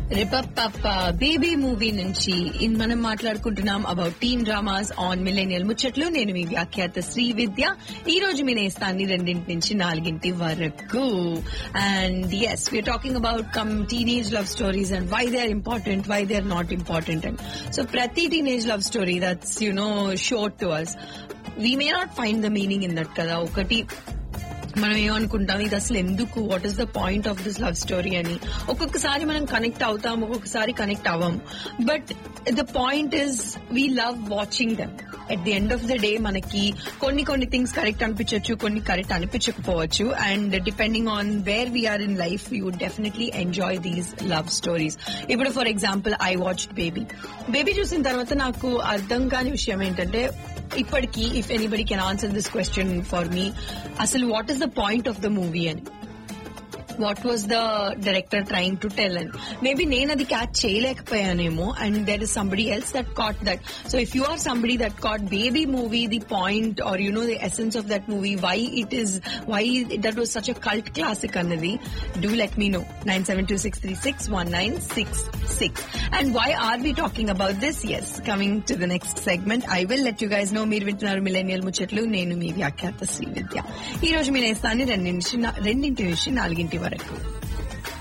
రిపప్ప baby movie నుంచి in మనం మాట్లాడుకుంటున్నాం about teen dramas on millennial ముచ్చట్లు నేను మీ వ్యాఖ్యాత శ్రీ విద్య ఈ రోజు మీ నేస్తాన్ని రెండింటి నుంచి నాలుగింటి వరకు and as we're talking about come teenage love stories and why they are important why they are not important and so ప్రతి teenage love story that's you know sure to us we may not find the meaning in that కదా ఒకటి మనం ఏమనుకుంటాం ఇది అసలు ఎందుకు what is the point of this love story అని ఒక్కొక్కసారి మనం కనెక్ట్ అవుతాం ఒక్కొక్కసారి కనెక్ట్ అవ్వం but the point is we love watching them at the end of the day మనకి కొన్ని కొన్ని థింగ్స్ కరెక్ట్ అనిపించవచ్చు కొన్ని కరెక్ట్ అనిపించకపోవచ్చు and depending on where we're in life we would definitely enjoy these love stories ఇప్పుడు for example I watch baby baby చూసిన తర్వాత నాకు అర్థం కాని విషయం ఏంటంటే ఇప్పటికి if anybody can answer this question for me అసలు what is the point of the movie అని what was the director trying to tell అని మేబీ నేను అది క్యాచ్ చేయలేకపోయానేమో and there is somebody else that caught that so if you are somebody that caught baby movie the point or you know the essence of that movie why it is why that was such a cult classic అన్నది do let me know nine seven two six three six one nine six six and why are we talking about this is coming to the next segment I will let you guys know మీరు వింటున్నారు millennial ముచ్చట్లు నేను మీ వ్యాఖ్యాత శ్రీ విద్య ఈ రోజు మీ నేస్తాన్ని రెండింటి రెండింటి నుంచి నాలుగింటి వరకు